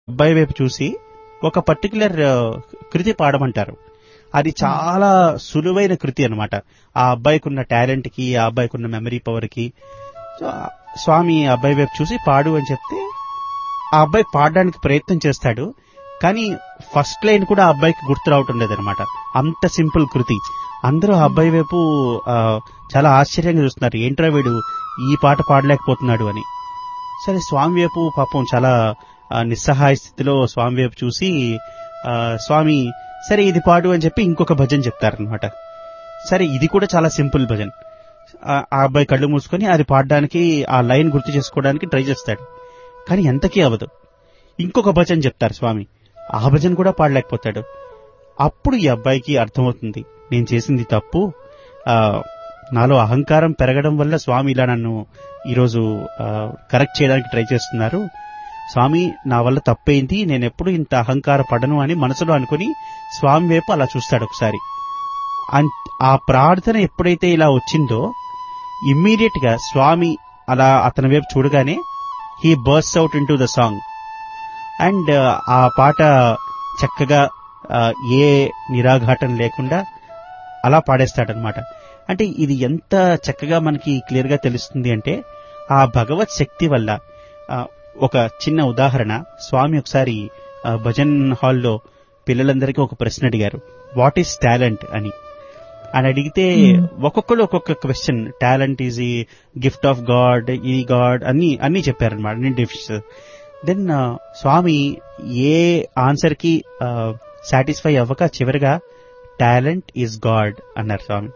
అబ్బాయి వైపు చూసి ఒక పర్టికులర్ కృతి పాడమంటారు అది చాలా సులువైన కృతి అన్నమాట ఆ అబ్బాయికి ఉన్న టాలెంట్ కి ఆ అబ్బాయికి ఉన్న మెమరీ పవర్ కి సో, ఆ స్వామి ఆ అబ్బాయి వైపు చూసి పాడు అని చెప్తే ఆ అబ్బాయి పాడడానికి ప్రయత్నం చేస్తాడు కానీ ఫస్ట్ లైన్ కూడా ఆ అబ్బాయికి గుర్తు రావటం లేదనమాట అంత సింపుల్ కృతి అందరూ ఆ అబ్బాయి వైపు ఆ, చాలా ఆశ్చర్యంగా చూస్తున్నారు ఏంట్రా వీడు ఈ పాట పాడలేకపోతున్నాడు అని సరే స్వామి వైపు పాపం చాలా ఆ, నిస్సహాయ స్థితిలో స్వామి వైపు చూసి ఆ, స్వామి సరే ఇది పాడు అని చెప్పి ఇంకొక భజన చెప్తారనమాట సరే ఇది కూడా చాలా సింపుల్ భజన్ ఆ ఆ అబ్బాయి కళ్ళు మూసుకొని అది పాడడానికి ఆ లైన్ గుర్తు చేసుకోవడానికి ట్రై చేస్తాడు కానీ ఎంతకీ అవ్వదు ఇంకొక భజన చెప్తారు స్వామి ఆ భజన కూడా పాడలేకపోతాడు అప్పుడు ఈ అబ్బాయికి అర్థమవుతుంది నేను చేసింది తప్పు ఆ, నాలో అహంకారం పెరగడం వల్ల స్వామి ఇలా నన్ను ఈరోజు ఆ, కరెక్ట్ చేయడానికి ట్రై చేస్తున్నారు స్వామి నా వల్ల తప్పైంది నేను ఎప్పుడు ఇంత అహంకార పడను అని మనసులో అనుకుని స్వామి వైపు అలా చూస్తాడు ఒకసారి అన్- ఆ ప్రార్థన ఎప్పుడైతే ఇలా వచ్చిందో ఇమ్మీడియట్ గా స్వామి అలా అతని వైపు చూడగానే he bursts out in the song and ఆ పాట చక్కగా ఆ, ఏ నిరాఘాటం లేకుండా అలా పాడేస్తాడనమాట అంటే ఇది ఎంత చక్కగా మనకి క్లియర్ గా తెలుస్తుంది అంటే ఆ భగవత్ శక్తి వల్ల ఆ, ఒక చిన్న ఉదాహరణ స్వామి ఒకసారి ఆ, భజన్ హాల్లో పిల్లలందరికీ ఒక ప్రశ్న అడిగారు వాట్ ఈస్ టాలెంట్ అని అని అడిగితే ఒక్కొక్కరు ఒక్కొక్క క్వశ్చన్ టాలెంట్ ఈజ్ ఈ గిఫ్ట్ ఆఫ్ గాడ్ ఈ గాడ్ అన్ని అన్ని చెప్పారనమాట అన్ని డిఫ్ట్స్ దెన్ స్వామి ఏ ఆన్సర్ కి సాటిస్ఫై అవ్వక చివరిగా టాలెంట్ ఈజ్ గాడ్ అన్నారు స్వామి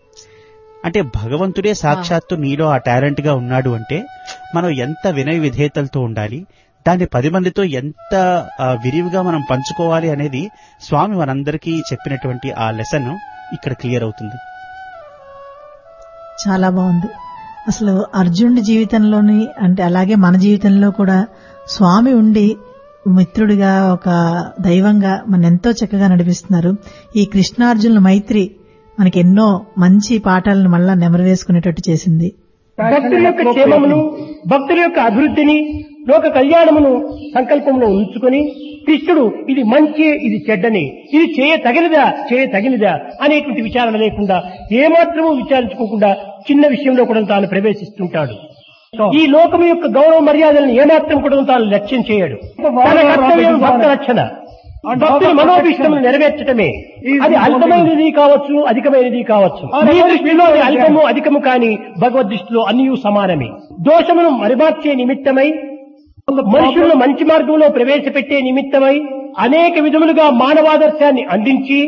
అంటే భగవంతుడే సాక్షాత్తు నీలో ఆ టాలెంట్ గా ఉన్నాడు అంటే మనం ఎంత వినయ విధేయతలతో ఉండాలి దాన్ని పది మందితో ఎంత ఆ, విరివిగా మనం పంచుకోవాలి అనేది స్వామి మనందరికీ చెప్పినటువంటి ఆ లెసన్ ఇక్కడ క్లియర్ అవుతుంది చాలా బాగుంది అసలు అర్జునుడి జీవితంలోని అంటే అలాగే మన జీవితంలో కూడా స్వామి ఉండి మిత్రుడిగా ఒక దైవంగా మన ఎంతో చక్కగా నడిపిస్తున్నారు ఈ కృష్ణార్జునుల మైత్రి మనకి ఎన్నో మంచి పాఠాలను మళ్ళా నెమరు వేసుకునేటట్టు చేసింది భక్తుల యొక్క క్షేమమును భక్తుల యొక్క అభివృద్ధిని లోక కళ్యాణమును సంకల్పంలో ఉంచుకొని కృష్ణుడు ఇది మంచి ఇది చెడ్డని ఇది చేయ తగినదా చేయ తగినదా అనేటువంటి విచారణ లేకుండా ఏమాత్రమూ విచారించుకోకుండా చిన్న విషయంలో కూడా తాను ప్రవేశిస్తుంటాడు ఈ లోకం యొక్క గౌరవ మర్యాదలను ఏమాత్రం కూడా తాను లక్ష్యం చేయడు తన కర్తవ్యం భక్త రక్షణ భక్తుల మనోభిష్టములు నెరవేర్చడమే అది అల్పమైనది కావచ్చు అధికమైనది కావచ్చు మీ దృష్టిలో అది అల్పము అధికము కాని భగవద్ దృష్టిలో అన్నీ సమానమే దోషమును మరిమార్చే నిమిత్తమై మనుషులను మంచి మార్గంలో ప్రవేశపెట్టే నిమిత్తమై అనేక విధములుగా మానవాదర్శాన్ని అందించి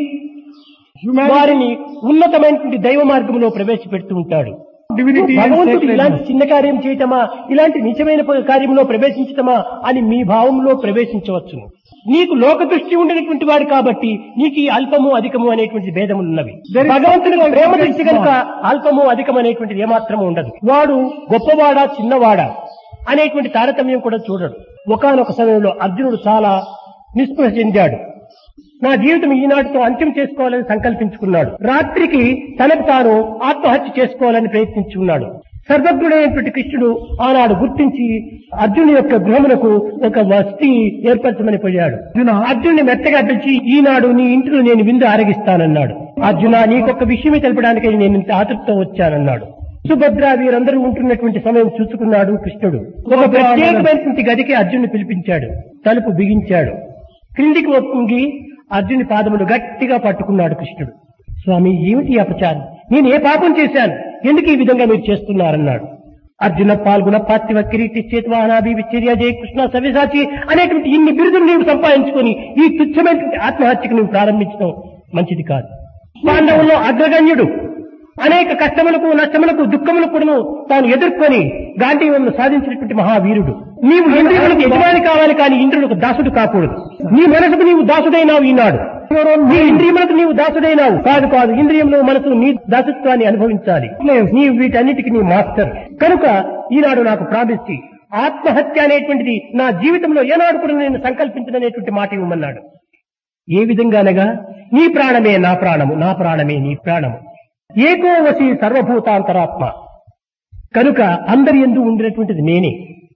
వారిని ఉన్నతమైనటువంటి దైవ మార్గంలో ప్రవేశపెడుతూ ఉంటాడు భగవంతుడు ఇలాంటి చిన్న కార్యం చేయటమా ఇలాంటి నిజమైన కార్యంలో ప్రవేశించటమా అని మీ భావంలో ప్రవేశించవచ్చును నీకు లోక దృష్టి ఉండేటువంటి వాడు కాబట్టి నీకు ఈ అల్పము అధికము అనేటువంటి భేదములు ఉన్నవి భగవంతుని ప్రేమ దృష్టి కనుక అల్పము అధికం అనేటువంటిది ఏమాత్రము ఉండదు వాడు గొప్పవాడా చిన్నవాడా అనేటువంటి తారతమ్యం కూడా చూడడు ఒకానొక సమయంలో అర్జునుడు చాలా నిస్పృహ చెందాడు నా జీవితం ఈనాటితో అంత్యం చేసుకోవాలని సంకల్పించుకున్నాడు రాత్రికి తనకు తాను ఆత్మహత్య చేసుకోవాలని ప్రయత్నించుకున్నాడు సర్వజ్ఞుడైనటువంటి కృష్ణుడు ఆనాడు గుర్తించి అర్జునుడి యొక్క గృహమునకు ఒక వసతి ఏర్పరచమని పోయాడు అర్జునుని మెత్తగా పిలిచి ఈనాడు నీ ఇంటిలో నేను విందు ఆరగిస్తానన్నాడు అర్జున నీకొక విషయమే తెలపడానికి నేను ఇంత ఆతృప్తం వచ్చానన్నాడు సుభద్ర వీరందరూ ఉంటున్నటువంటి సమయం చూసుకున్నాడు కృష్ణుడు ఒక ప్రత్యేకమైనటువంటి గదికి అర్జునుని పిలిపించాడు తలుపు బిగించాడు క్రిందికి ఒప్పుంగి అర్జుని పాదములు గట్టిగా పట్టుకున్నాడు కృష్ణుడు స్వామి ఏమిటి ఈ అపచారం నేను ఏ పాపం చేశాను ఎందుకు ఈ విధంగా మీరు చేస్తున్నారన్నాడు అర్జున పాల్గొన పార్థివ కిరీటి చేతువాహనాభి విచ్చర్య జయ కృష్ణ సవ్యసాచి అనేటువంటి ఇన్ని బిరుదులు నీవు సంపాదించుకొని ఈ తుచ్చమైనటువంటి ఆత్మహత్యకు నువ్వు ప్రారంభించడం మంచిది కాదు పాండవుల్లో అగ్రగణ్యుడు అనేక కష్టములకు నష్టములకు దుఃఖములకు కూడా తాను ఎదుర్కొని గాంధీవంను సాధించినటువంటి మహావీరుడు నీవు ఇంద్రియులకు యజమాని కావాలి కానీ ఇంద్రులకు దాసుడు కాకూడదు నీ మనసుకు నీవు దాసుడైనావు ఈనాడు నీ ఇంద్రియములకు నీవు దాసుడైనావు కాదు కాదు ఇంద్రియంలో మనసు నీ దాసత్వాన్ని అనుభవించాలి నీవు వీటన్నిటికీ నీ మాస్టర్ కనుక ఈనాడు నాకు ప్రార్థించి ఆత్మహత్య అనేటువంటిది నా జీవితంలో ఏనాడు కూడా నేను సంకల్పించదనేటువంటి మాట ఇవ్వమన్నాడు ఏ విధంగానగా నీ ప్రాణమే నా ప్రాణము నా ప్రాణమే నీ ప్రాణము ఏకో వసి సర్వభూతాంతరాత్మ కనుక అందరి ఎందు ఉండినటువంటిది నేనే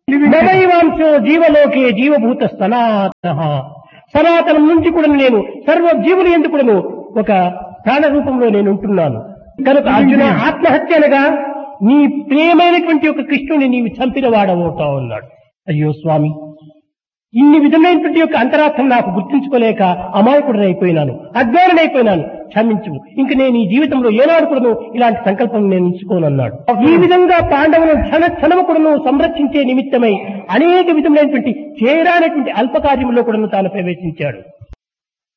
నవైవాంశో జీవలోకే జీవభూత సనాతన సనాతనం నుంచి కూడా నేను సర్వ జీవులు ఎందుకు కూడాను ఒక ప్రాణ రూపంలో నేను ఉంటున్నాను కనుక అర్జున ఆత్మహత్య అనగా నీ ప్రియమైనటువంటి ఒక కృష్ణుని నీవు చంపిన వాడవుతా ఉన్నాడు అయ్యో స్వామి ఇన్ని విధమైనటువంటి యొక్క అంతరార్థం నాకు గుర్తించుకోలేక అమాయకుడనైపోయినాను అజ్ఞానమైపోయినాను క్షమించు ఇంక నేను ఈ జీవితంలో ఏనాడు కూడాను ఇలాంటి సంకల్పం నేను ఉంచుకోనన్నాడు ఈ విధంగా పాండవులను క్షణ క్షణము కూడాను సంరక్షించే నిమిత్తమై అనేక విధములైనటువంటి చేరానటువంటి అల్పకార్యంలో కూడాను తాను ప్రవేశించాడు